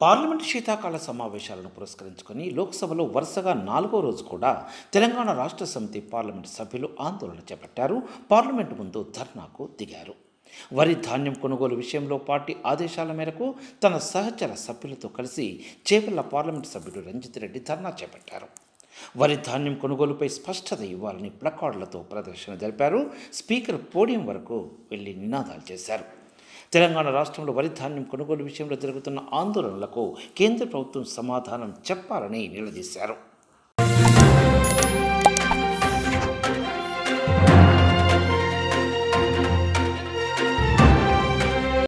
parliament శీతాకాల సమావేశాలను పురస్కరించుకొని లోక్సభలో వరుసగా నాలుగో రోజు కూడా తెలంగాణ రాష్ట్ర సమితి పార్లమెంటు సభ్యులు ఆందోళన చేపట్టారు పార్లమెంటు ముందు ధర్నాకు దిగారు వరి ధాన్యం కొనుగోలు విషయంలో పార్టీ ఆదేశాల మేరకు తన సహచర సభ్యులతో కలిసి చేపల్ల పార్లమెంటు సభ్యుడు రంజిత్ రెడ్డి ధర్నా చేపట్టారు వరి ధాన్యం కొనుగోలుపై స్పష్టత ఇవ్వాలని ప్లకార్డులతో ప్రదర్శన జరిపారు స్పీకర్ పోడియం వరకు వెళ్లి నినాదాలు చేశారు తెలంగాణ రాష్ట్రంలో వరి ధాన్యం కొనుగోలు విషయంలో జరుగుతున్న ఆందోళనలకు కేంద్ర ప్రభుత్వం సమాధానం చెప్పాలని నిలదీశారు